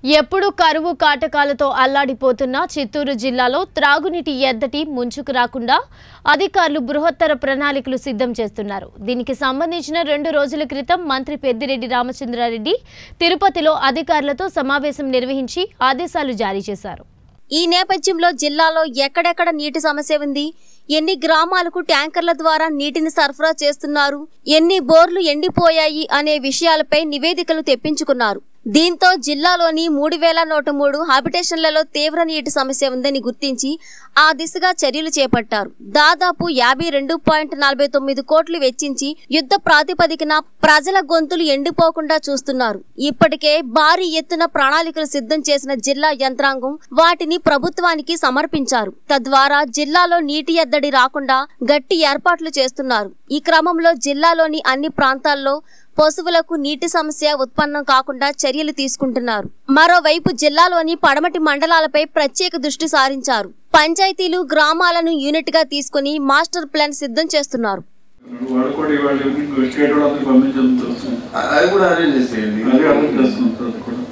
ఎప్పుడు కరువు కాటకాలతో అల్లాడిపోతున్న చిత్తూరు జిల్లాలో త్రాగునీటి ఎద్దటి ముంచుకు రాకుండా అధికారులు బృహత్తర ప్రణాళికలు సిద్ధం చేస్తున్నారు దీనికి సంబంధించిన రెండు రోజుల క్రితం మంత్రి పెద్దిరెడ్డి రామచంద్రారెడ్డి తిరుపతిలో అధికారులతో సమావేశం నిర్వహించి ఆదేశాలు జారీ చేశారు ఈ నేపథ్యంలో జిల్లాలో ఎక్కడెక్కడ నీటి సమస్య ఉంది ఎన్ని గ్రామాలకు ట్యాంకర్ల ద్వారా నీటిని సరఫరా చేస్తున్నారు ఎన్ని బోర్లు ఎండిపోయాయి అనే విషయాలపై నివేదికలు తెప్పించుకున్నారు దీంతో జిల్లాలోని మూడు వేల నూట మూడు హాబిటేషన్లలో తీవ్ర నీటి సమస్య ఉందని గుర్తించి ఆ దిశగా చర్యలు చేపట్టారు దాదాపు యాభై రెండు పాయింట్ నలభై తొమ్మిది కోట్లు వెచ్చించి యుద్ధ ప్రాతిపదికన ప్రజల గొంతులు ఎండిపోకుండా చూస్తున్నారు ఇప్పటికే భారీ ఎత్తున ప్రణాళికలు సిద్ధం చేసిన జిల్లా యంత్రాంగం వాటిని ప్రభుత్వానికి సమర్పించారు తద్వారా జిల్లాలో నీటి ఎద్దడి రాకుండా గట్టి ఏర్పాట్లు చేస్తున్నారు ఈ క్రమంలో జిల్లాలోని అన్ని ప్రాంతాల్లో పశువులకు నీటి సమస్య ఉత్పన్నం కాకుండా చర్యలు తీసుకుంటున్నారు మరోవైపు జిల్లాలోని పడమటి మండలాలపై ప్రత్యేక దృష్టి సారించారు పంచాయతీలు గ్రామాలను యూనిట్ గా తీసుకుని మాస్టర్ ప్లాన్ సిద్ధం చేస్తున్నారు వాళ్ళు కూడా ఇవాళ ఈవినింగ్ స్టేట్ వాళ్ళందరూ పంపించడం జరుగుతుంది అది కూడా అరేంజ్ చేసేయండి అదే అర్థం చేస్తున్నాం సార్ అది కూడా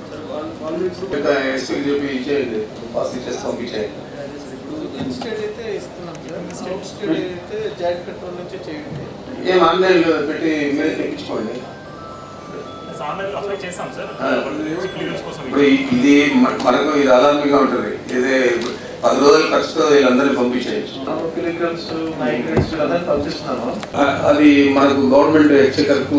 ఇంకా ఎస్పీకి చెప్పి ఇచ్చేయండి పాస్ ఇచ్చేసి పంపించేయండి ఇన్స్టెడ్ అయితే ఇస్తున్నాం సార్ ఇన్స్టెడ్ అయితే జాయింట్ కంట్రోల్ నుంచే చేయండి ఏం ఆన్లైన్లో పెట్టి మీరే తెప్పించుకోండి ఆన్లైన్లో అప్లై చేసాం సార్ ఆ. క్లియరెన్స్ కోసం ఇప్పుడు ఇ- ఇది మ- మనకు ఇది అలాంటిగా ఉంటుంది ఇదే పది రోజుల ఖర్చుతో వీళ్ళందరినీ పంపించేయచ్చు ఫిలిగ్రమ్స్ మైగ్రెంట్స్ వీళ్ళందరినీ పంపిస్తున్నాము అ- అది మనకు గవర్నమెంట్ ఎక్స్చెకర్కు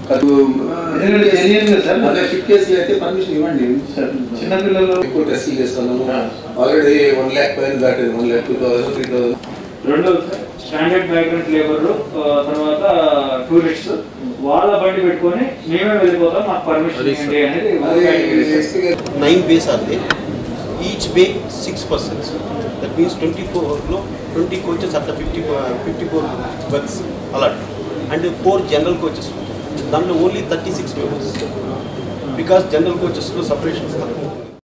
ఎందుకంటే genuine గా సార్. అదే ఫిట్ కేసులు అయితే పర్మిషన్ ఇవ్వండి సార్ చిన్నపిల్లలు ఎక్కువ టెస్టులు చేస్తున్నాము ఆ. ఆల్రెడీ వన్ ల్యాక్ పైన దాటింది one lakh two thousand three thousand రెండు స్టాండర్డ్ మైగ్రెంట్ లేబర్ తర్వాత టూరిస్ట్ వాళ్ళ బండి పెట్టుకొని మేమే వెళ్ళిపోతాం మాకు పర్మిషన్ ఇవ్వండి అనేది అది వాళ్ళకి ఎస్పీ గారు nine bays are there. Each bay six persons that means twenty ఫోర్లో ట్వంటీ కోచెస్ అట్లా fifty fifty four berths allot and four general coaches దాంట్లో only thirty six members because general కోచెస్లో సపరేషన్స్ తక్కువ